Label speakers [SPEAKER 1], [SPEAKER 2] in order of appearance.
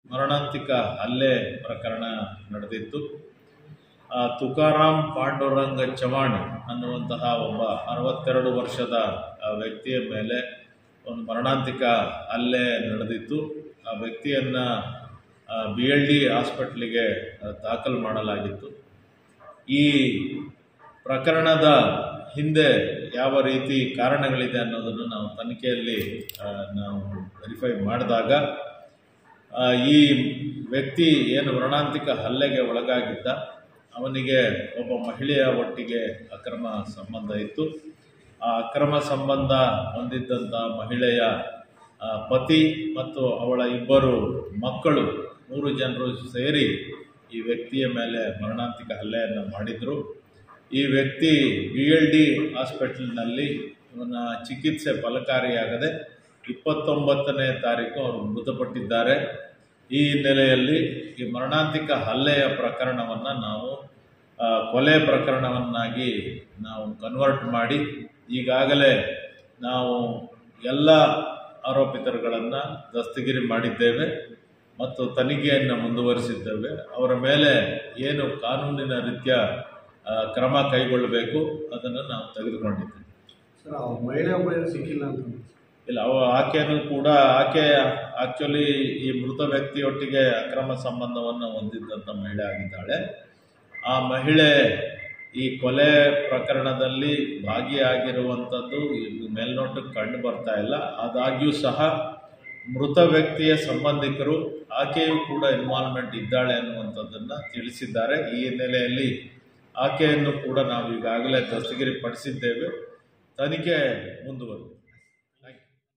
[SPEAKER 1] ಮರಣಾಂತಿಕ ಹಲ್ಲೆ ಪ್ರಕರಣ ನಡೆದಿತ್ತು ಆ, ತುಕಾರಾಮ್ ಪಾಂಡುರಂಗ ಚವಾಣ್ ಅನ್ನುವಂತಹ ಒಬ್ಬ ಅರವತ್ತೆರಡು ವರ್ಷದ ಆ, ವ್ಯಕ್ತಿಯ ಮೇಲೆ ಒಂದು ಮರಣಾಂತಿಕ ಹಲ್ಲೆ ನಡೆದಿತ್ತು ಆ ವ್ಯಕ್ತಿಯನ್ನು ಬಿ ಎಲ್ ಡಿ ಹಾಸ್ಪಿಟ್ಲಿಗೆ ದಾಖಲು ಮಾಡಲಾಗಿತ್ತು ಈ ಪ್ರಕರಣದ ಹಿಂದೆ ಯಾವ ರೀತಿ ಕಾರಣಗಳಿದೆ ಅನ್ನೋದನ್ನು ನಾವು ತನಿಖೆಯಲ್ಲಿ ಆ, ನಾವು ವೆರಿಫೈ ಮಾಡಿದಾಗ ಆ, ಈ ವ್ಯಕ್ತಿ ಏನು ಮರಣಾಂತಿಕ ಹಲ್ಲೆಗೆ ಒಳಗಾಗಿದ್ದ ಅವನಿಗೆ ಒಬ್ಬ ಮಹಿಳೆಯ ಒಟ್ಟಿಗೆ ಅಕ್ರಮ ಸಂಬಂಧ ಇತ್ತು ಆ ಅಕ್ರಮ ಸಂಬಂಧ ಹೊಂದಿದ್ದಂಥ ಮಹಿಳೆಯ ಆ, ಪತಿ ಮತ್ತು ಅವಳ ಇಬ್ಬರು ಮಕ್ಕಳು ಮೂರು ಜನರು ಸೇರಿ ಈ ವ್ಯಕ್ತಿಯ ಮೇಲೆ ಮರಣಾಂತಿಕ ಹಲ್ಲೆಯನ್ನು ಮಾಡಿದರು ಈ ವ್ಯಕ್ತಿ ಬಿ ಎಲ್ ಡಿ ಹಾಸ್ಪಿಟಲ್ನಲ್ಲಿ ಇವನ ಚಿಕಿತ್ಸೆ ಫಲಕಾರಿಯಾಗದೆ ಇಪ್ಪತ್ತೊಂಬತ್ತನೇ ತಾರೀಕು ಅವರು ಮೃತಪಟ್ಟಿದ್ದಾರೆ ಈ ಹಿನ್ನೆಲೆಯಲ್ಲಿ ಈ ಮರಣಾಂತಿಕ ಹಲ್ಲೆಯ ಪ್ರಕರಣವನ್ನು ನಾವು ಆ, ಕೊಲೆ ಪ್ರಕರಣವನ್ನಾಗಿ ನಾವು ಕನ್ವರ್ಟ್ ಮಾಡಿ ಈಗಾಗಲೇ ನಾವು ಎಲ್ಲ ಆರೋಪಿತರುಗಳನ್ನು ದಸ್ತಗಿರಿ ಮಾಡಿದ್ದೇವೆ ಮತ್ತು ತನಿಖೆಯನ್ನು ಮುಂದುವರಿಸಿದ್ದೇವೆ ಅವರ ಮೇಲೆ ಏನು ಕಾನೂನಿನ ರೀತ್ಯ ಆ, ಕ್ರಮ ಕೈಗೊಳ್ಳಬೇಕು ಅದನ್ನು ನಾವು ತೆಗೆದುಕೊಂಡಿದ್ದೇವೆ
[SPEAKER 2] ಸರ್ ಆ ಮಹಿಳೆ ಒಬ್ಬ ಏನು ಸಿಕ್ಕಿಲ್ಲ ಅಂತ
[SPEAKER 1] ಇಲ್ಲ ಅವ ಆಕೆಯೂ ಕೂಡ ಆಕೆ ಆಕ್ಚುಲಿ ಈ ಮೃತ ವ್ಯಕ್ತಿಯೊಟ್ಟಿಗೆ ಅಕ್ರಮ ಸಂಬಂಧವನ್ನು ಹೊಂದಿದ್ದಂಥ ಮಹಿಳೆ ಆಗಿದ್ದಾಳೆ ಆ ಮಹಿಳೆ ಈ ಕೊಲೆ ಪ್ರಕರಣದಲ್ಲಿ ಭಾಗಿಯಾಗಿರುವಂಥದ್ದು ಇದು ಮೇಲ್ನೋಟಕ್ಕೆ ಕಂಡು ಬರ್ತಾ ಇಲ್ಲ ಆದಾಗ್ಯೂ ಸಹ ಮೃತ ವ್ಯಕ್ತಿಯ ಸಂಬಂಧಿಕರು ಆಕೆಯೂ ಕೂಡ ಇನ್ವಾಲ್ವ್ಮೆಂಟ್ ಇದ್ದಾಳೆ ಅನ್ನುವಂಥದ್ದನ್ನು ತಿಳಿಸಿದ್ದಾರೆ ಈ ಹಿನ್ನೆಲೆಯಲ್ಲಿ ಆಕೆಯನ್ನು ಕೂಡ ನಾವು ಈಗಾಗಲೇ ದಸ್ತಗಿರಿ ಪಡಿಸಿದ್ದೇವೆ ತನಿಖೆ ಮುಂದುವರೆದಿದೆ